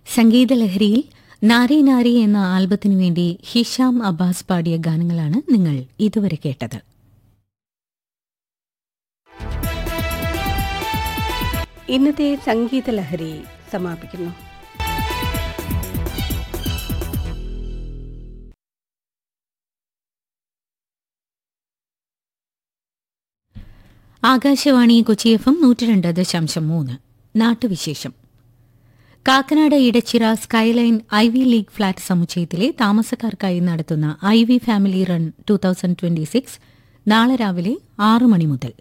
സംഗീതലഹരിയിൽ നാരി നാരി എന്ന ആൽബത്തിനു വേണ്ടി Hisham Abbas പാടിയ ഗാനങ്ങളാണ് നിങ്ങൾ ഇതുവരെ കേട്ടത് ഇന്നത്തെ സംഗീത ലഹരി സമാപിക്കുന്നു ആകാശവാണി കൊച്ചി എഫ് എം നൂറ്റി രണ്ട് ദശാംശം മൂന്ന് നാട്ടുവിശേഷം Kakkanad Edachira Skyline Ivy League flat സമുച്ചയത്തിലെ താമസക്കാർക്കായി നടത്തുന്ന Ivy family run two thousand twenty six നാളെ രാവിലെ ആറ് മണി മുതൽ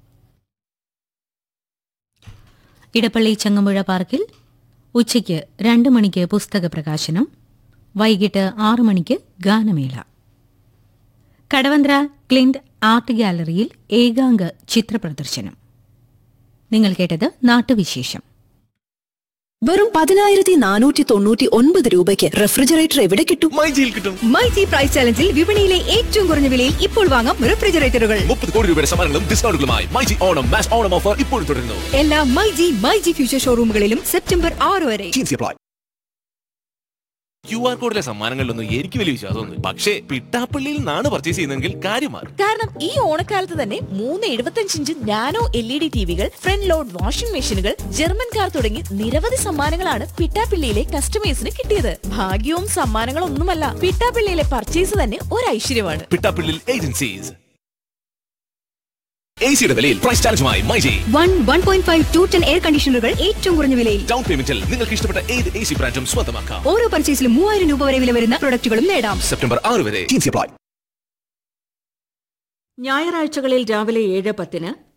ഇടപ്പള്ളി ചങ്ങമ്പുഴ പാർക്കിൽ ഉച്ചയ്ക്ക് രണ്ട് മണിക്ക് പുസ്തക പ്രകാശനം വൈകിട്ട് ആറ് മണിക്ക് ഗാനമേള കടവന്ത്ര ക്ലിൻഡ് ആർട്ട് ഗാലറിയിൽ ഏകാംഗ ചിത്ര പ്രദർശനം നിങ്ങൾ കേട്ടത് നാട്ടുവിശേഷം വെറും പതിനായിരത്തി നാനൂറ്റി തൊണ്ണൂറ്റി ഒൻപത് രൂപയ്ക്ക് റെഫ്രിജറേറ്റർ എവിടെ കിട്ടും മൈജിയിൽ കിട്ടും മൈജി പ്രൈസ് ചാലഞ്ചിൽ വിപണിയിലെ ഏറ്റവും കുറഞ്ഞ വിലയിൽ ഇപ്പോൾ വാങ്ങാം റെഫ്രിജറേറ്ററുകൾ മുപ്പത് കോടി രൂപയുടെ സമ്മാനങ്ങളും ഡിസ്കൗണ്ടുകളുമായി മൈജി ഓണം മാസ് ഓണം ഓഫർ ഇപ്പോഴും തുടരുന്നു എല്ലാ മൈജി മൈജി ഫ്യൂച്ചർ ഷോറൂമുകളിലും സെപ്റ്റംബർ ആറ് വരെ Jeans apply. ക്യു ആർ കോഡിലെ സമ്മാനങ്ങളിലൊന്നും എനിക്ക് വലിയ വിശ്വാസമൊന്നും പക്ഷേ പിട്ടാപ്പള്ളിയിൽ നിന്നാണ് പർച്ചേസ് ചെയ്യുന്നതെങ്കിൽ കാര്യം മാറും കാരണം ഈ ഓണക്കാലത്ത് തന്നെ മൂന്ന് എഴുപത്തഞ്ച് inch nano L E D ടിവികൾ ഫ്രണ്ട് ലോഡ് വാഷിംഗ് മെഷീനുകൾ ജർമ്മൻ കാർ തുടങ്ങി നിരവധി സമ്മാനങ്ങളാണ് പിട്ടാപ്പിള്ളിയിലെ കസ്റ്റമേഴ്സിന് കിട്ടിയത് ഭാഗ്യവും സമ്മാനങ്ങളൊന്നുമല്ല പിട്ടാപ്പിള്ളിയിലെ പർച്ചേസ് തന്നെ ഒരു ഐശ്വര്യമാണ് പിട്ടാപ്പള്ളിയിൽ ഏജൻസീസ് എ സിയുടെ വിലയിൽ പ്രൈസ് ചാലഞ്ചുമായി myG one one point five to ten air കണ്ടീഷണറുകൾ ഏറ്റവും കുറഞ്ഞ വിലയിൽ ഡൗൺ പേയ്മെന്റിൽ നിങ്ങൾക്ക് ഇഷ്ടപ്പെട്ട ഏത് എ സി ബ്രാൻഡും സ്വന്തമാക്കാം ഓരോ പർച്ചേസിലും മൂവായിരം രൂപ വരെ വില വരുന്ന പ്രൊഡക്റ്റുകളും നേടാം സെപ്റ്റംബർ ആറ് വരെ Jeans apply. ഞായറാഴ്ചകളിൽ രാവിലെ ഏഴ് പത്തിന്